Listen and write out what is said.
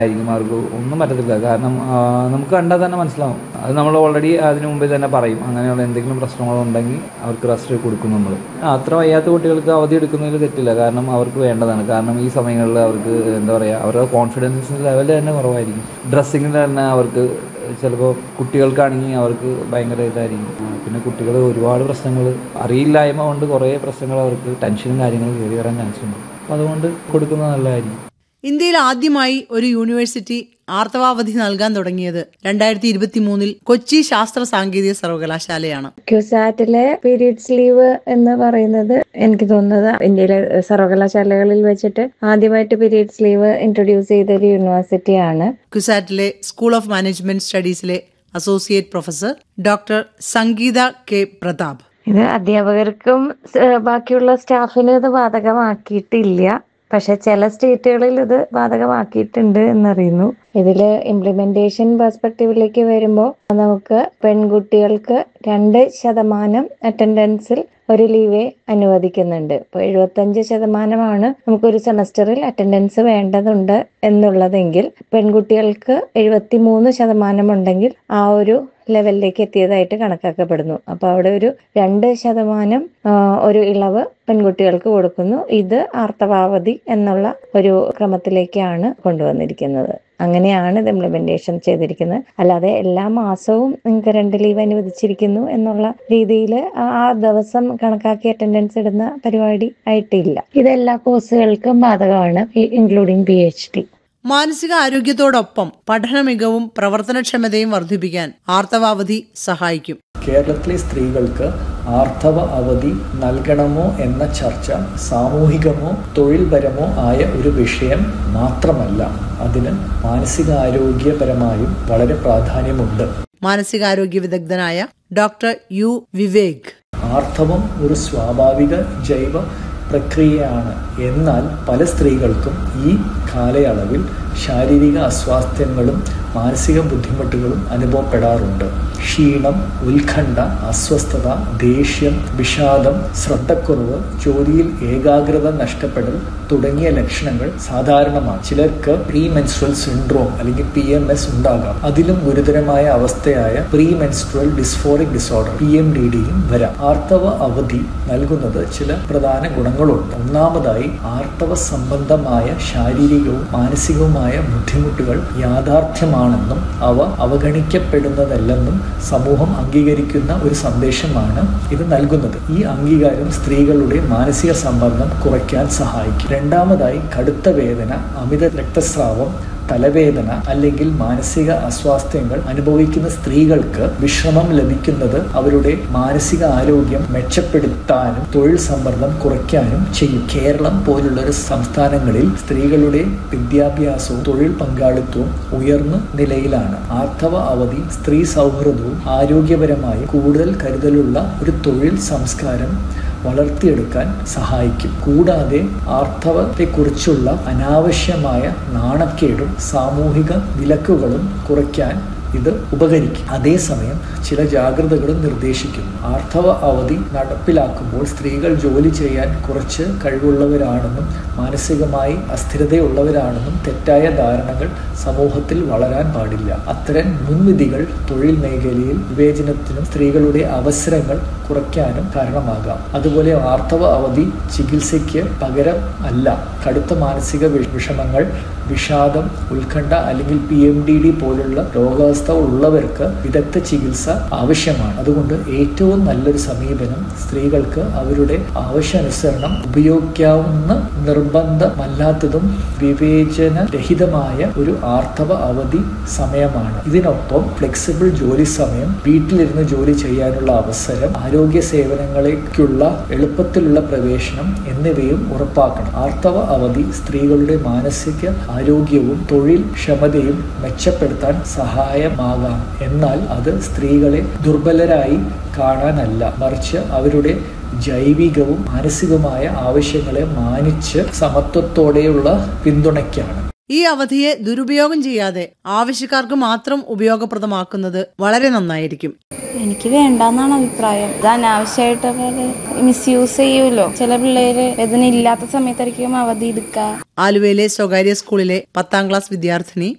ആയിരിക്കും അവർക്ക് ഒന്നും പറ്റത്തില്ല കാരണം ആ, നമുക്ക് കണ്ടാൽ തന്നെ മനസ്സിലാവും അത് നമ്മൾ ഓൾറെഡി അതിന് മുമ്പേ തന്നെ പറയും അങ്ങനെയുള്ള എന്തെങ്കിലും പ്രശ്നങ്ങളുണ്ടെങ്കിൽ അവർക്ക് റെസ്റ്റ് കൊടുക്കും നമ്മൾ അത്ര വയ്യാത്ത കുട്ടികൾക്ക് അവധി എടുക്കുന്നതിൽ തെറ്റില്ല കാരണം അവർക്ക് വേണ്ടതാണ് കാരണം ഈ സമയങ്ങളിൽ അവർക്ക് എന്താ പറയുക അവരുടെ കോൺഫിഡൻസ് ലെവൽ തന്നെ കുറവായിരിക്കും ഡ്രസ്സിങ്ങിൽ തന്നെ അവർക്ക് ചിലപ്പോൾ കുട്ടികൾക്കാണെങ്കിൽ അവർക്ക് ഭയങ്കര ഇതായിരിക്കും ആ, പിന്നെ കുട്ടികൾ ഒരുപാട് പ്രശ്നങ്ങൾ അറിയില്ലായ്മ കൊണ്ട് കുറേ പ്രശ്നങ്ങൾ അവർക്ക് ടെൻഷനും കാര്യങ്ങളും കയറി വരാൻ ചാൻസ് ഉണ്ട് അപ്പോൾ അതുകൊണ്ട് കൊടുക്കുന്നത് നല്ലതായിരിക്കും ഇന്ത്യയിൽ ആദ്യമായി ഒരു യൂണിവേഴ്സിറ്റി ആർത്തവാവധി നൽകാൻ തുടങ്ങിയത് രണ്ടായിരത്തി ഇരുപത്തി മൂന്നിൽ കൊച്ചി ശാസ്ത്ര സാങ്കേതിക സർവകലാശാലയാണ് ക്യുസാറ്റിലെ പീരീഡ്സ് ലീവ് എന്ന് പറയുന്നത് എനിക്ക് തോന്നുന്നത് ഇന്ത്യയിലെ സർവകലാശാലകളിൽ വെച്ചിട്ട് ആദ്യമായിട്ട് പീരീഡ്സ് ലീവ് ഇൻട്രൊഡ്യൂസ് ചെയ്ത ഒരു യൂണിവേഴ്സിറ്റിയാണ് ക്യുസാറ്റിലെ സ്കൂൾ ഓഫ് മാനേജ്മെന്റ് സ്റ്റഡീസിലെ associate professor doctor Sangeetha K Prathap ഇത് അധ്യാപകർക്കും സ് ബാക്കിയുള്ള സ്റ്റാഫിനും ഇത് ബാധകമാക്കിയിട്ടില്ല പക്ഷെ ചില സ്റ്റേറ്റുകളിൽ ഇത് ബാധകമാക്കിയിട്ടുണ്ട് എന്നറിയുന്നു ഇതില് ഇംപ്ലിമെന്റേഷൻ പെർസ്പെക്റ്റീവിലേക്ക് വരുമ്പോൾ നമുക്ക് പെൺകുട്ടികൾക്ക് രണ്ട് ശതമാനം അറ്റൻഡൻസിൽ ഒരു ലീവേ അനുവദിക്കുന്നുണ്ട് ഇപ്പൊ എഴുപത്തഞ്ച് ശതമാനമാണ് നമുക്കൊരു സെമസ്റ്ററിൽ അറ്റൻഡൻസ് വേണ്ടതുണ്ട് എന്നുള്ളതെങ്കിൽ പെൺകുട്ടികൾക്ക് എഴുപത്തി മൂന്ന് ശതമാനം ഉണ്ടെങ്കിൽ ആ ഒരു ലെവലിലേക്ക് എത്തിയതായിട്ട് കണക്കാക്കപ്പെടുന്നു അപ്പൊ അവിടെ ഒരു രണ്ട് ശതമാനം ആ, ഒരു ഇളവ് പെൺകുട്ടികൾക്ക് കൊടുക്കുന്നു ഇത് ആർത്തവാവധി എന്നുള്ള ഒരു ക്രമത്തിലേക്കാണ് കൊണ്ടുവന്നിരിക്കുന്നത് അങ്ങനെയാണ് ഇത് ഇംപ്ലിമെന്റേഷൻ ചെയ്തിരിക്കുന്നത് അല്ലാതെ എല്ലാ മാസവും നിങ്ങൾക്ക് രണ്ട് ലീവ് അനുവദിച്ചിരിക്കുന്നു എന്നുള്ള രീതിയിൽ ആ ദിവസം കണക്കാക്കി അറ്റൻഡൻസ് ഇടുന്ന പരിപാടി ആയിട്ടില്ല ഇത് എല്ലാ കോഴ്സുകൾക്കും ബാധകമാണ് ഇൻക്ലൂഡിംഗ് പി എച്ച് ഡി മാനസിക ആരോഗ്യത്തോടൊപ്പം പഠന മികവും പ്രവർത്തനക്ഷമതയും വർദ്ധിപ്പിക്കാൻ ആർത്തവാവധി സഹായിക്കും കേരളത്തിലെ സ്ത്രീകൾക്ക് ആർത്തവ അവധി നൽകണമോ എന്ന ചർച്ച സാമൂഹികമോ തൊഴിൽപരമോ ആയ ഒരു വിഷയം മാത്രമല്ല അതിന് മാനസികാരോഗ്യപരമായും വളരെ പ്രാധാന്യമുണ്ട് മാനസികാരോഗ്യ വിദഗ്ധനായ ഡോക്ടർ യു വിവേക് ആർത്തവം ഒരു സ്വാഭാവിക ജൈവ പ്രക്രിയയാണ് എന്നാൽ പല സ്ത്രീകൾക്കും ഈ കാലയളവിൽ ശാരീരിക അസ്വാസ്ഥ്യങ്ങളും മാനസിക ബുദ്ധിമുട്ടുകളും അനുഭവപ്പെടാറുണ്ട് ക്ഷീണം ഉത്കണ്ഠ അസ്വസ്ഥത ദേഷ്യം വിഷാദം ശ്രദ്ധക്കുറവ് ജോലിയിൽ ഏകാഗ്രത നഷ്ടപ്പെടൽ തുടങ്ങിയ ലക്ഷണങ്ങൾ സാധാരണമാണ് ചിലർക്ക് പ്രീ മെൻസ്ട്രൽ സിൻഡ്രോം അല്ലെങ്കിൽ പി എം എസ് ഉണ്ടാകാം അതിലും ഗുരുതരമായ അവസ്ഥയായ premenstrual dysphoric disorder P M D ഡിയും വരാം ആർത്തവ അവധി നൽകുന്നത് ചില പ്രധാന ഗുണങ്ങളുണ്ട് ഒന്നാമതായി ആർത്തവ സംബന്ധമായ ശാരീരികവും മാനസികവുമായ ബുദ്ധിമുട്ടുകൾ യാഥാർത്ഥ്യമാണെന്നും അവ അവഗണിക്കപ്പെടുന്നതല്ലെന്നും സമൂഹം അംഗീകരിക്കുന്ന ഒരു സന്ദേശമാണ് ഇത് നൽകുന്നത് ഈ അംഗീകാരം സ്ത്രീകളുടെ മാനസിക സമ്മർദ്ദം കുറയ്ക്കാൻ സഹായിക്കും രണ്ടാമതായി കടുത്ത വേദന അമിത രക്തസ്രാവം തലവേദന അല്ലെങ്കിൽ മാനസിക അസ്വാസ്ഥ്യങ്ങൾ അനുഭവിക്കുന്ന സ്ത്രീകൾക്ക് വിശ്രമം ലഭിക്കുന്നത് അവരുടെ മാനസിക ആരോഗ്യം മെച്ചപ്പെടുത്താനും തൊഴിൽ സമ്മർദ്ദം കുറയ്ക്കാനും ചെയ്യും കേരളം പോലുള്ള ഒരു സംസ്ഥാനങ്ങളിൽ സ്ത്രീകളുടെ വിദ്യാഭ്യാസവും തൊഴിൽ പങ്കാളിത്തവും ഉയർന്ന നിലയിലാണ് ആർത്തവ അവധി സ്ത്രീ സൗഹൃദവും ആരോഗ്യപരമായി കൂടുതൽ കരുതലുള്ള ഒരു തൊഴിൽ സംസ്കാരം വളർത്തിയെടുക്കാൻ സഹായിക്കും കൂടാതെ ആർത്തവത്തെക്കുറിച്ചുള്ള അനാവശ്യമായ നാണക്കേടും സാമൂഹിക വിലക്കുകളും കുറയ്ക്കാൻ ഇത് ഉപകരിക്കും അതേസമയം ചില ജാഗ്രതകളും നിർദ്ദേശിക്കുന്നു ആർത്തവ അവധി നടപ്പിലാക്കുമ്പോൾ സ്ത്രീകൾ ജോലി ചെയ്യാൻ കുറച്ച് കഴിവുള്ളവരാണെന്നും മാനസികമായി അസ്ഥിരതയുള്ളവരാണെന്നും തെറ്റായ ധാരണകൾ സമൂഹത്തിൽ വളരാൻ പാടില്ല അത്തരം മുൻവിധികൾ തൊഴിൽ മേഖലയിൽ വിവേചനത്തിനും സ്ത്രീകളുടെ അവസരങ്ങൾ കുറയ്ക്കാനും കാരണമാകാം അതുപോലെ ആർത്തവ അവധി ചികിത്സയ്ക്ക് പകരം അല്ല കടുത്ത മാനസിക വി- വിഷമങ്ങൾ വിഷാദം ഉത്കണ്ഠ അല്ലെങ്കിൽ പി എം ഡി ഡി പോലുള്ള രോഗാവസ്ഥ ഉള്ളവർക്ക് വിദഗ്ധ ചികിത്സ ആവശ്യമാണ് അതുകൊണ്ട് ഏറ്റവും നല്ലൊരു സമീപനം സ്ത്രീകൾക്ക് അവരുടെ ആവശ്യാനുസരണം ഉപയോഗിക്കാവുന്ന നിർബന്ധമല്ലാത്തതും വിവേചനരഹിതമായ ഒരു ആർത്തവ അവധി സമയമാണ് ഇതിനൊപ്പം ഫ്ലെക്സിബിൾ ജോലി സമയം വീട്ടിലിരുന്ന് ജോലി ചെയ്യാനുള്ള അവസരം ആരോഗ്യ സേവനങ്ങളേക്കുള്ള എളുപ്പത്തിലുള്ള പ്രവേശനം എന്നിവയും ഉറപ്പാക്കണം ആർത്തവ അവധി സ്ത്രീകളുടെ മാനസിക ആരോഗ്യവും തൊഴിൽ ക്ഷമതയും മെച്ചപ്പെടുത്താൻ സഹായമാകാം എന്നാൽ അത് സ്ത്രീകളെ ദുർബലരായി കാണാനല്ല മറിച്ച് അവരുടെ ജൈവികവും മാനസികവുമായ ആവശ്യങ്ങളെ മാനിച്ച് സമത്വത്തോടെയുള്ള പിന്തുണയ്ക്കാണ് ഈ അവധിയെ ദുരുപയോഗം ചെയ്യാതെ ആവശ്യക്കാർക്ക് മാത്രം ഉപയോഗപ്രദമാക്കുന്നത് വളരെ നന്നായിരിക്കും എനിക്ക് വേണ്ടെന്നാണ് അഭിപ്രായം ഇത് അനാവശ്യമായിട്ട് മിസ്യൂസ് ചെയ്യുമല്ലോ ചില പിള്ളേര് ഇതിനില്ലാത്ത സമയത്തായിരിക്കും അവധി എടുക്കുക ആലുവയിലെ സ്വകാര്യ സ്കൂളിലെ പത്താം ക്ലാസ് വിദ്യാർത്ഥിനി